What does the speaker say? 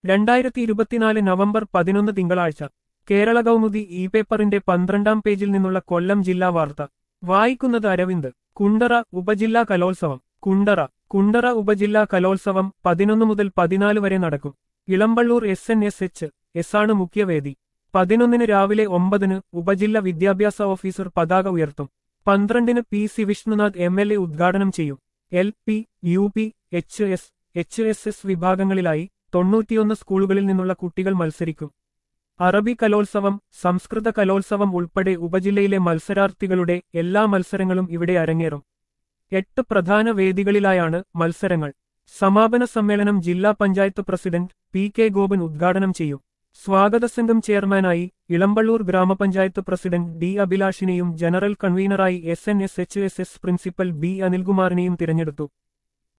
രണ്ടായിരത്തി ഇരുപത്തിനാല് നവംബർ പതിനൊന്ന് തിങ്കളാഴ്ച കേരള കൗമുദി ഇ പേപ്പറിന്റെ പന്ത്രണ്ടാം പേജിൽ നിന്നുള്ള കൊല്ലം ജില്ലാ വാർത്ത വായിക്കുന്നത് അരവിന്ദ് കുണ്ടറ ഉപജില്ലാ കലോത്സവം കുണ്ടറ കുണ്ടറ ഉപജില്ലാ കലോത്സവം പതിനൊന്ന് മുതൽ പതിനാല് വരെ നടക്കും Elampalloor S N S H S ആണ് മുഖ്യവേദി പതിനൊന്നിന് രാവിലെ ഒമ്പതിന് ഉപജില്ല വിദ്യാഭ്യാസ ഓഫീസർ പതാക ഉയർത്തും പന്ത്രണ്ടിന് P C Vishnunath M L A ഉദ്ഘാടനം ചെയ്യും L P U P H S H S S വിഭാഗങ്ങളിലായി തൊണ്ണൂറ്റിയൊന്ന് സ്കൂളുകളിൽ നിന്നുള്ള കുട്ടികൾ മത്സരിക്കും അറബി കലോത്സവം സംസ്കൃത കലോത്സവം ഉൾപ്പെടെ ഉപജില്ലയിലെ മത്സരാർത്ഥികളുടെ എല്ലാ മത്സരങ്ങളും ഇവിടെ അരങ്ങേറും എട്ട് പ്രധാന വേദികളിലായാണ് മത്സരങ്ങൾ സമാപന സമ്മേളനം ജില്ലാ panchayat president P K Gopan ഉദ്ഘാടനം ചെയ്യും സ്വാഗത സംഘം ചെയർമാനായി ഇളമ്പള്ളൂർ ഗ്രാമപഞ്ചായത്ത് പ്രസിഡന്റ് ഡി അഭിലാഷിനെയും ജനറൽ കൺവീനറായി S N S H S S principal B അനിൽകുമാറിനെയും തിരഞ്ഞെടുത്തു